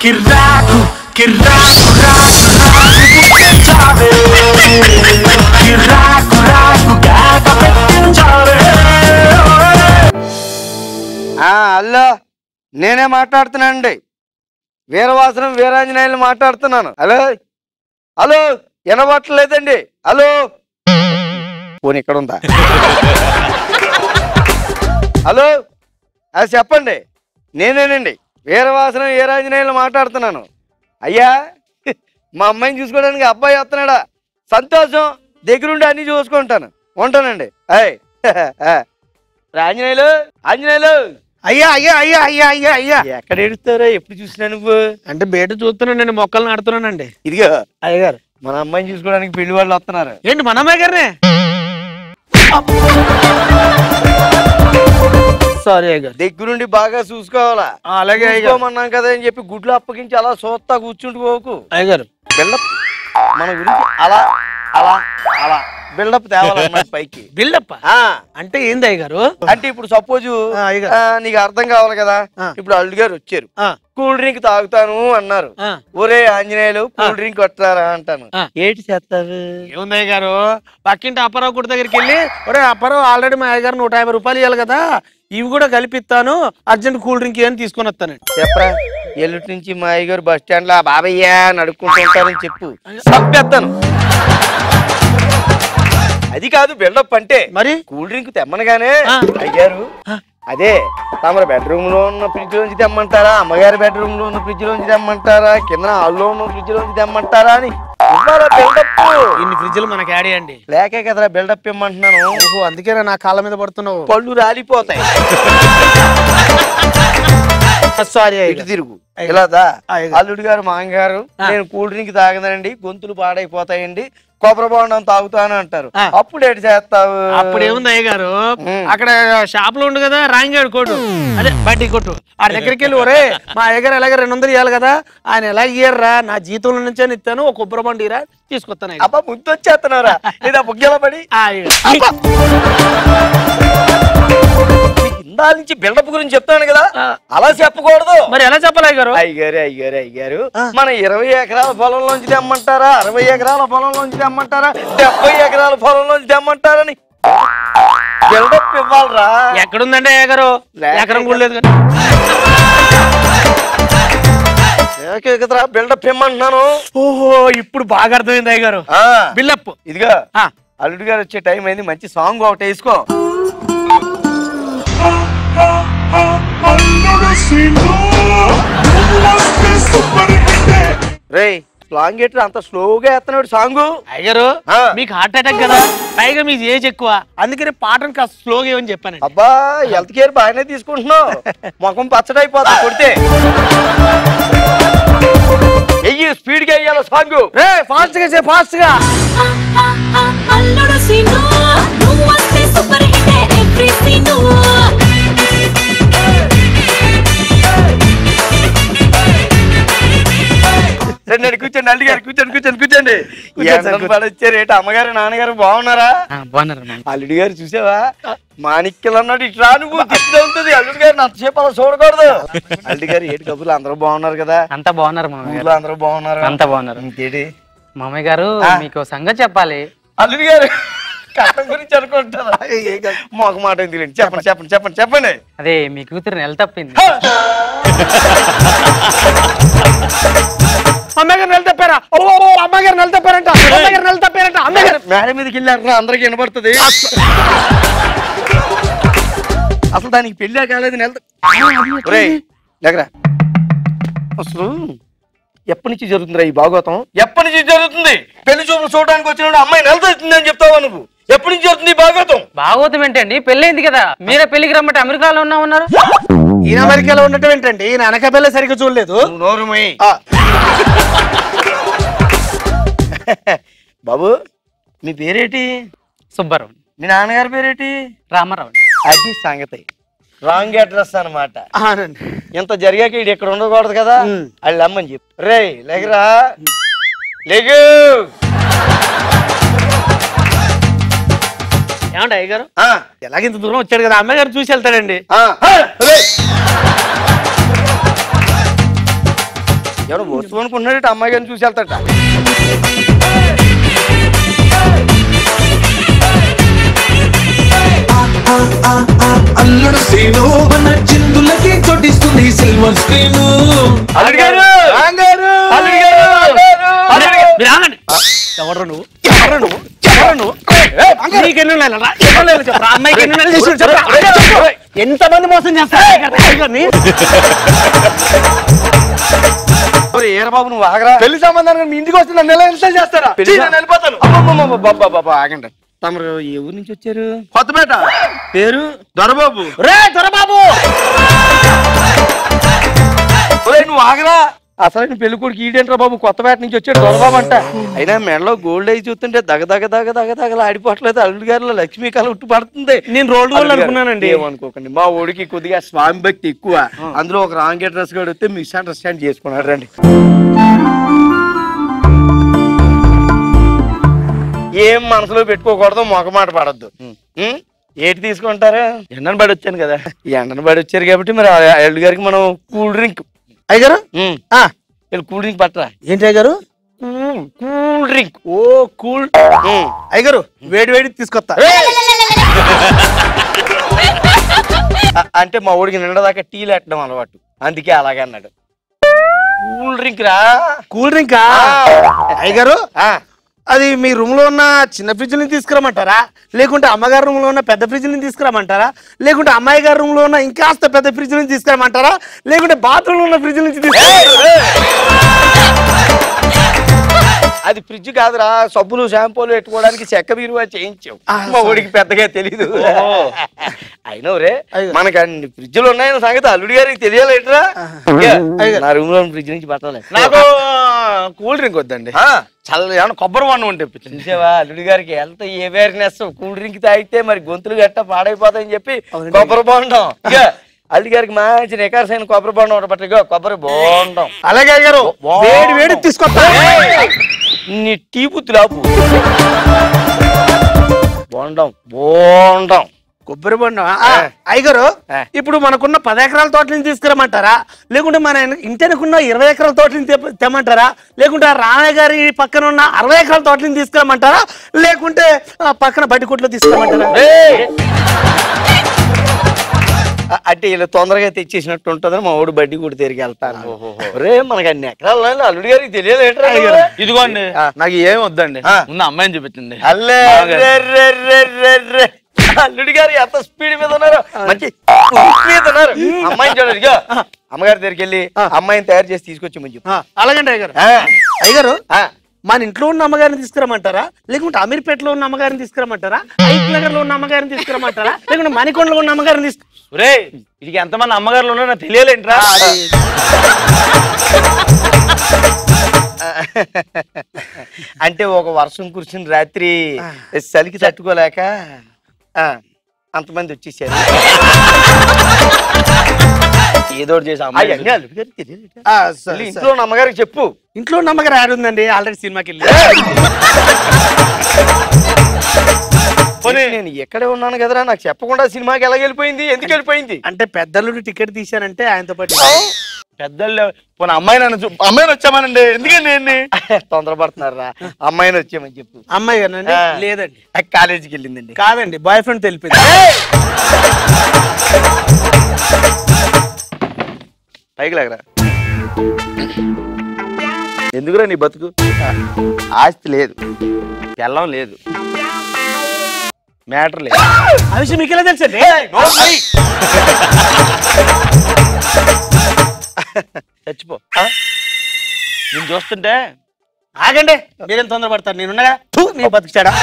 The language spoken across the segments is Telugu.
కిర్రాకు కిర్రాకు రాకు రాకు పుట్టించావే కిర్రాకు రాకు కేక పెట్టించావే ఆ, హలో నేనే మాట్లాడుతున్నానండి వీరవాసనం వీరాంజనేయులు మాట్లాడుతున్నాను హలో హలో వినబట్టలేదండి హలో పోనీ ఇక్కడ ఉందా హలో అది చెప్పండి నేనేనండి వీరవాసనం వీరాంజనేయులు మాట్లాడుతున్నాను అయ్యా మా అమ్మాయిని చూసుకోవడానికి అబ్బాయి వస్తున్నాడా సంతోషం దగ్గరుండి అన్ని చూసుకుంటాను ఉంటానండి అయ్ ఆంజనేయులు ఆంజనేయులు అయ్యా అయ్యా అయ్యా అయ్యా అయ్యా అయ్యా ఎక్కడ ఎడుస్తారా ఎప్పుడు చూసినా నువ్వు అంటే బయట చూస్తున్నానండి మొక్కలు నాడుతున్నానండి ఇదిగో అయ్యగారు మన అమ్మాయిని చూసుకోవడానికి పెళ్లి వాళ్ళు వస్తున్నారు ఏంటి మన అమ్మాయి గారినే సారీ అయ్యగారు దగ్గరుండి బాగా చూసుకోవాలా ఆ, అలాగే అయ్యగారు చూసుకోమన్నాం కదా అని చెప్పి గుడ్లు అప్పగించి అలా సోత్తా కూర్చుంటూ పోకు అయ్యగారు బిల్డప్ మన గురించి అలా అలా అలా బిల్డప్ తేవాలన్నమాట పైకి బిల్డప్ ఆ అంటే ఏంది అయ్యగారు అంటే ఇప్పుడు సపోజ్ ఆ, అయ్యగారు. నీకు అర్థం కావాలి కదా ఆ. ఇప్పుడు అల్లు గారు వచ్చారు ఆ, కూల్ డ్రింక్ తాగుతాను అన్నారు ఆ. ఒరే ఆంజనేయులు కూల్ డ్రింక్ కొట్టారా అంటాను ఆ. ఏంటి చేస్తారు ఏముంది అయ్యగారు పక్కింటి అప్పారావు గుడి దగ్గరికి వెళ్ళి ఒరే అప్పారావు ఆల్రెడీ మా అయ్యగారు నూట యాభై రూపాయలు ఇవ్వాలి కదా ఇవి కూడా కలిపిస్తాను అర్జెంట్ కూల్ డ్రింక్ అని తీసుకొని వస్తానండి చెప్పరా ఎల్లుటి నుంచి మా అయ్యగారు బస్ స్టాండ్ లో బాబయ్య అని అడుక్కుంటూ ఉంటారని చెప్పు చంపేస్తాను అది కాదు బిల్డప్ అంటే మరి కూల్ డ్రింక్ తెమ్మనగానే ఆ. అయ్యారు అదే తమరు బెడ్రూమ్ లో ఉన్న ఫ్రిడ్జ్ లోంచి తెమ్మంటారా అమ్మగారి బెడ్రూమ్ లో ఉన్న ఫ్రిడ్జ్ లోంచి తెమ్మంటారా కింద హాల్లో ఉన్న ఫ్రిడ్జ్ లోంచి తెమ్మంటారా అని ఇవ్వాలా బిల్డప్ ఇన్ని ఫ్రిడ్జ్లు మనకి యాడ్ చేయండి లేకే కదరా బిల్డప్ ఇమ్మంటున్నాను ఓహో అందుకేనా నా కాళ్ళ మీద పడుతున్నావు పళ్ళు రాలిపోతాయి సారీ ఇటు తిరుగు ఇలా దా అయ్యగారు. అల్లుడు గారు మాంగారు ఆ. నేను కూల్ డ్రింక్ తాగదండి గొంతులు పాడైపోతాయండి కొబ్బరి బోండం తాగుతాను అంటారు ఆ. అప్పుడు ఏంటి చేస్తావు అప్పుడు ఏముంది అయ్య గారు ఉమ్. అక్కడ షాప్ లో ఉండు కదా రాంగాడు కొట్టు అదే బడ్డీ కొట్టు ఆ దగ్గరికి వెళ్ళి ఒరే మా అయ్యగారు ఎలాగ రెండు వందలు ఇవ్వాలి కదా ఆయన ఎలా ఇయ్యర్రా నా జీతంలో నుంచే ఇస్తాను ఒక కొబ్బరి బండి ఇరా తీసుకొస్తాను అయ్యగారు. అబ్బా ముందు వచ్చేస్తున్నారా లేదా బుగ్గల పడి ఆ, అయ్యగారు. నీకు ఇందా నుంచి బిల్డప్ గురించి చెప్తాను కదా ఆ. అలా చెప్పకూడదు మరి ఎలా చెప్పాలి అయ్యగారు అయ్యారు అయ్యారు అయ్యారు ఆ. మన ఇరవై ఎకరాల పొలంలోంచి తెమ్మంటారా అరవై ఎకరాల పొలంలోంచి తెమ్మంటారా డెబ్బై ఎకరాల పొలంలోంచి తెమ్మంటారని బిల్డప్ ఇవ్వాలరా ఎక్కడుందండి అయ్యగారు లేక ఎకరం కూడా లేదు కదా. ఏకే కదరా బిల్డప్ ఇమ్మంటున్నాను ఓహో ఇప్పుడు బాగా అర్థమైంది అయ్యగారు ఆ, బిల్లప్ ఇదిగా ఆ, అల్లుడు గారు వచ్చే టైం అయింది మంచి సాంగ్ ఒకటి వేసుకో రే స్లాంగ్ గేటర్ అంత స్లోగా వేస్తున్నాడు సాంగ్ అయ్యగారు ఆ. మీకు హార్ట్ అటాక్ కదా పైగా మీకు ఏజ్ ఎక్కువ అందుకని పాటను కాస్త స్లోగా ఏమని చెప్పానండి అబ్బా హెల్త్ కేర్ బాగానే తీసుకుంటున్నావు ముఖం పచ్చడైపోతా కొడితే వెయ్యి స్పీడ్ గా వెయ్యాలి సాంగ్ రే ఫాస్ట్ గా చే ఫాస్ట్ గా అల్లుడు సీను నువ్వు వస్తే సూపర్ హిట్ ఎవ్రీ సీను రండి కూర్చోండి అల్లి గారు కూర్చోండి కూర్చోండి కూర్చోండి కూర్చోండి సార్, ఎండలు పడొచ్చారు ఏంటి అమ్మగారు నాన్నగారు బాగున్నారా బాగున్నారు అల్లుడి గారు చూసావా మాణిక్యలు అన్నాడు ఇట్లా నువ్వు దిష్టి తగులుతుంది అల్లుడి గారు అంతసేపు అలా చూడకూడదు అల్లుడి గారు ఏంటి కబుర్లు అందరూ బాగున్నారు కదా అంతా బాగున్నారు మామయ్య గారు ఊర్లో అందరూ బాగున్నారు అంతా బాగున్నారు ఇంకేటి మామయ్య గారు ఆ. మీకు ఓ సంగతి చెప్పాలి అల్లుడి గారు కట్టం గురించి అనుకుంటారా మాకు మాట ఎందుకు చెప్పండి చెప్పండి చెప్పండి చెప్పండి అదే మీ కూతురు నెల తప్పింది అమ్మగారు నెల తప్పారా ఓ ఓ, ఓ, అమ్మగారు నెల తప్పారంట అమ్మగారు నెల తప్పారంట అమ్మగారు మేడ మీదకి వెళ్ళారు అందరికి వినపడుతుంది అసలు దానికి పెళ్ళే కాలేదు నెల ఒరేయ్, లేకరా అసలు ఎప్పటి నుంచి జరుగుతుందిరా ఈ భాగవతం ఎప్పటి నుంచి జరుగుతుంది పెళ్లి చూపులు చూడడానికి వచ్చిన అమ్మాయి నెల అవుతుంది అని చెప్తావా నువ్వు ఎప్పటి నుంచి జరుగుతుంది ఈ భాగవతం భాగవతం ఏంటండి పెళ్ళైంది కదా మీరే పెళ్లికి రమ్మంటే అమెరికాలో ఉన్నా ఉన్నారు ఈయన అమెరికాలో ఉండటం ఏంటండి ఈయన అనకాపల్లి సరిగ్గా చూడలేదు నువ్వు నోరు మూయి. బాబు మీ పేరేటి సుబ్బారావు మీ నాన్నగారి పేరేటి రామారావు అది సంగతి రాంగ్ అడ్రస్ అన్నమాట అవునండి ఇంత జరిగాక ఇది ఇక్కడ ఉండకూడదు కదా ఉమ్. వాళ్ళు అమ్మని చెప్పు రే లేకరా లేగు ఏమండి అయ్యగారు ఆ, ఎలాగింత దూరం వచ్చాడు కదా అమ్మగారు చూసి వెళ్తాడండి ఆ, ఆ, రే. ఎవడో వస్తువు అనుకున్నాడు అమ్మాయి గారిని చూసి వెళ్తాట అల్లుడు సీను మన చిందులకి కొట్టిస్తుంది సిల్వర్ స్క్రీన్ అల్లుడు గారు! అల్లుడు గారు! అల్లుడు గారు! మీరు ఆగండి ఎవరు నువ్వు ఎవరు నువ్వు ఎవరు నువ్వు నీకు ఎన్ని నెలలు రా? ఎన్ని నెలలు చెప్పరా? అమ్మాయికి ఎన్ని నెలలు చేసి చెప్పరా? ఎంతమంది మోసం చేస్తారు టైగర్ని? ఒరే ఏరబాబు నువ్వు ఆగరా పెళ్లి సంబంధానికి మీ ఇంటికి వస్తే నన్ను ఎలా ఇన్సల్ట్ చేస్తారా పెళ్లి చీ, నేను వెళ్ళిపోతాను అబ్బబ్బబ్బబ్బ, బాబా, బాబా, ఆగండి తమరు ఏ ఊరు నుంచి వచ్చారు కొత్తపేట పేరు దొరబాబు రే దొరబాబు ఒరేయ్, నువ్వు ఆగరా అసలు పెళ్లి కొడుకు ఈడేంట్రా బాబు కొత్తపేట నుంచి వచ్చాడు దొరబాబు అంట అయినా మెడలో గోల్డ్ అయి చూస్తుంటే దగ దగ దగ దగ దగల ఆడిపోవట్లేదు అల్లుడు గారిలో లక్ష్మీ కళ ఉట్టు పడుతుంది నేను రోడ్డు వాళ్ళు అనుకున్నానండి ఏమనుకోకండి మా ఊడికి కొద్దిగా స్వామి భక్తి ఎక్కువ అందులో ఒక రాంగ్ అడ్రస్ కూడా వస్తే మిస్ అండర్స్టాండ్ చేసుకున్నాడు రండి ఏం మనసులో పెట్టుకోకూడదు మొగమాట పడద్దు ఏటి తీసుకుంటారు ఎండను పడి వచ్చాను కదా ఎండను పడి వచ్చారు కాబట్టి మరి ఆ అల్లుడు గారికి మనం కూల్ డ్రింక్ అయ్యగారు ఉమ్. ఆ, వీళ్ళు కూల్ డ్రింక్ పట్టరా ఏంటి అయ్యగారు కూల్ కూల్ డ్రింక్ ఓ కూల్ అయ్యగారు వేడి వేడి తీసుకొస్తా అ- అంటే మా ఊడికి నిండదాకా టీ లేటడం అలవాటు అందుకే అలాగే అన్నాడు కూల్ డ్రింక్ రా కూల్ డ్రింకా అయ్యగారు ఆ, అది మీ రూమ్ లో ఉన్న చిన్న ఫ్రిడ్జ్ ని తీసుకురమ్మంటారా లేకుంటే అమ్మగారి రూమ్ లో ఉన్న పెద్ద ఫ్రిడ్జ్ ని తీసుకురమ్మంటారా లేకుంటే అమ్మాయి గారి రూమ్ లో ఉన్న ఇంకాస్త పెద్ద ఫ్రిడ్జ్ నుంచి తీసుకురమ్మంటారా లేకుంటే బాత్రూమ్ లో ఉన్న ఫ్రిడ్జ్ నుంచి తీసుకురమ్మంటారా అది ఫ్రిడ్జ్ కాదురా సబ్బులు షాంపూలు పెట్టుకోవడానికి చెక్క బీరువా చేయించావు మా ఊడికి పెద్దగా తెలీదు అయినా రే అయ్యో. మనకి అన్ని ఫ్రిడ్జ్లు ఉన్నాయన్న సంగతి అల్లుడి గారికి తెలియాలేట్రా అయ్యో. నా రూమ్ లో ఫ్రిడ్జ్ నుంచి పట్టాలి నాకు కూల్ డ్రింక్ వద్దండి ఆ, చల్ల ఏమన్నా కొబ్బరి వన్నం ఉంటే ఇప్పించండి. చూసావా అల్లుడి గారికి ఎంత ఏ వేర్నెస్ కూల్ డ్రింక్ తాగితే మరి గొంతులు గట్ట పాడైపోతాయని చెప్పి అవునండి. కొబ్బరి బోండం ఇక అల్లుడి గారికి మంచి నికార్సైన కొబ్బరి బోండం ఒకటి పట్టు ఇగో కొబ్బరి బోండం అలాగే అయ్యగారు వా- వేడి వేడి తీసుకొస్తా నీ టీ బుద్ధి లాపు బోండం బోండం కొబ్బరి బొండం అయ్యగారు ఆ. ఇప్పుడు మనకున్న పది ఎకరాల తోట నుంచి తీసుకురమ్మంటారా లేకుంటే మన ఇంటెనకున్న ఇరవై ఎకరాల తోట నుంచి తెప్ప- తెమ్మంటారా లేకుంటే ఆ రామయ్య గారి పక్కన ఉన్న అరవై ఎకరాల తోట నుంచి తీసుకురమ్మంటారా లేకుంటే ఆ పక్కన బట్టి కొట్లో తీసుకురమ్మంటారా ఏయ్! అ- అంటే ఇలా తొందరగా తెచ్చేసినట్టు ఉంటుందని మా ఊడు బడ్డీ కూడా తిరిగి వెళ్తాను రే మనకి అన్ని ఎకరాలు ఉన్నాయి, అల్లుడి గారికి తెలియలేట్రా ఇదిగోండి ఆ. నాకు ఏం వద్దండి ఆ. ముందు అమ్మాయిని చూపించండి అల్లే బాగా. రే, రే, రే, రే, రే. అల్లుడి గారు ఎంత స్పీడ్ మీద ఉన్నారు మంచి ఉరుకు మీద ఉన్నారు అమ్మాయిని చూడండి ఇగో అమ్మగారి దగ్గరికి వెళ్ళి అమ్మాయిని తయారు చేసి తీసుకొచ్చి మంచి ఆ, అలాగండి అయ్యగారు అయ్యగారు మన ఇంట్లో ఉన్న అమ్మగారిని తీసుకురమ్మంటారా లేకుంటే అమీర్పేటలో ఉన్న అమ్మగారిని తీసుకురమ్మంటారా ఐత్ నగర్ లో ఉన్న అమ్మగారిని తీసుకురమ్మంటారా లేకుంటే మణికొండలో ఉన్న అమ్మగారిని తీసుకు రే ఇది ఎంతమంది అమ్మగారులు ఉన్నారో నాకు తెలియలేంట్రా అంటే ఒక వర్షం కురిసిన రాత్రి చలికి తట్టుకోలేక ఆ, అంతమంది వచ్చేసారు ఏదో ఒకటి చేసి అమ్మాయి అవన్నీ అల్లుడి గారికి తెలియదు ఆ, సరే, వెళ్ళి సరే. ఇంట్లో ఉన్న అమ్మగారికి చెప్పు ఇంట్లో ఉన్న అమ్మగారు యాడ్ ఉందండి ఆల్రెడీ సినిమాకి వెళ్ళి పోనీ నేను ఎక్కడే ఉన్నాను కదరా నాకు చెప్పకుండా సినిమాకి ఎలా వెళ్ళిపోయింది ఎందుకు వెళ్ళిపోయింది అంటే పెద్దలు టికెట్ తీశానంటే ఆయనతో పాటు పెద్దలు పోనీ అమ్మాయి నన్ను చూ- అమ్మాయిని వచ్చామనండి ఎందుకండి నేను తొందరపడుతున్నారా అమ్మాయిని వచ్చామని చెప్పు అమ్మాయి గానండి ఆ. లేదండి ఆ, కాలేజీకి వెళ్ళిందండి కాదండి బాయ్ ఫ్రెండ్ తెలిపింది పైకి లేకరా ఎందుకురా నీ బతుకు ఆస్తి లేదు పెళ్ళం లేదు మ్యాటర్ లేదు ఆ విషయం మీకు ఎలా తెలుసండి చచ్చిపో ఆ? నేను చూస్తుంటే ఆగండి మీరేం తొందరపడతారు నేనున్నగా థూ, నీ బతుకుచాడా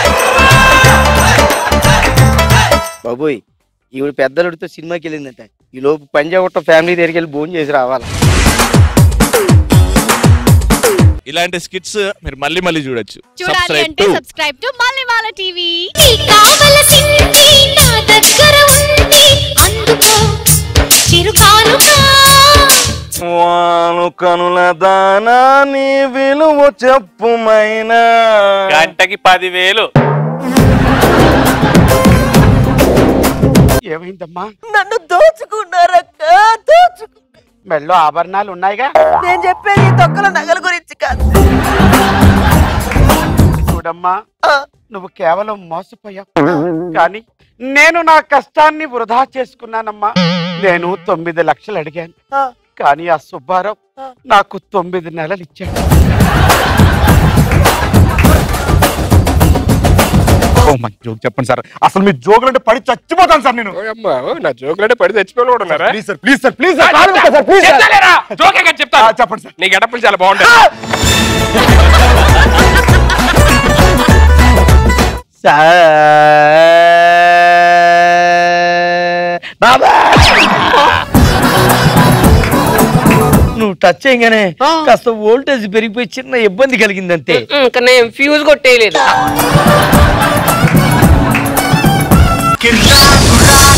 బాబోయ్ ఈవిడ పెద్దలుడితో సినిమాకి వెళ్ళిందట ఈ లోపు పంజాగుట్ట ఫ్యామిలీ దగ్గరికి వెళ్ళి భోజనం చేసి రావాలి ఇలాంటి స్కిట్స్ మీరు మళ్ళీ మళ్ళీ చూడొచ్చు చూడాలి అంటే సబ్స్క్రైబ్ టు మల్లెమాల టీవీ కావలసింది నా దగ్గర ఉంది అందుకో చిరుకానుగా వాను కనుల దానా నీ విలువ చెప్పుమైనా గంటకి పదివేలు ఏమైందమ్మా నన్ను దోచుకున్నారక్క దోచుకు మెళ్ళో ఆభరణాలు ఉన్నాయిగా నేను చెప్పేది ఈ తొక్కల నగల గురించి కాదు చూడమ్మా నువ్వు కేవలం మోసపోయావు కానీ నేను నా కష్టాన్ని వృధా చేసుకున్నానమ్మా నేను తొమ్మిది లక్షలు అడిగాను కానీ ఆ సుబ్బారావు నాకు తొమ్మిది నెలలు ఇచ్చాడు ఓ మా జోక్ చెప్పండి సార్ అసలు మీ జోకులు అంటే పడి చచ్చిపోతాను సార్ నేను నా జోకులు అంటే పడి చచ్చిపోయి కూడా ఉన్నారా please sir please sir please sir కాలు మొక్కా సార్ ప్లీజ్ సార్ చెప్తాలేరా? జోకే కదా చెప్తా చెప్పండి సార్ నీ గడపలు చాలా బాగుంటాయి బాబా నువ్వు టచ్ చేయగానే కాస్త వోల్టేజ్ పెరిగిపోయి చిన్న ఇబ్బంది కలిగిందంతే ఇంకా నేను ఫ్యూజ్ కొట్టేయలేదు కిర్రాకు రాకు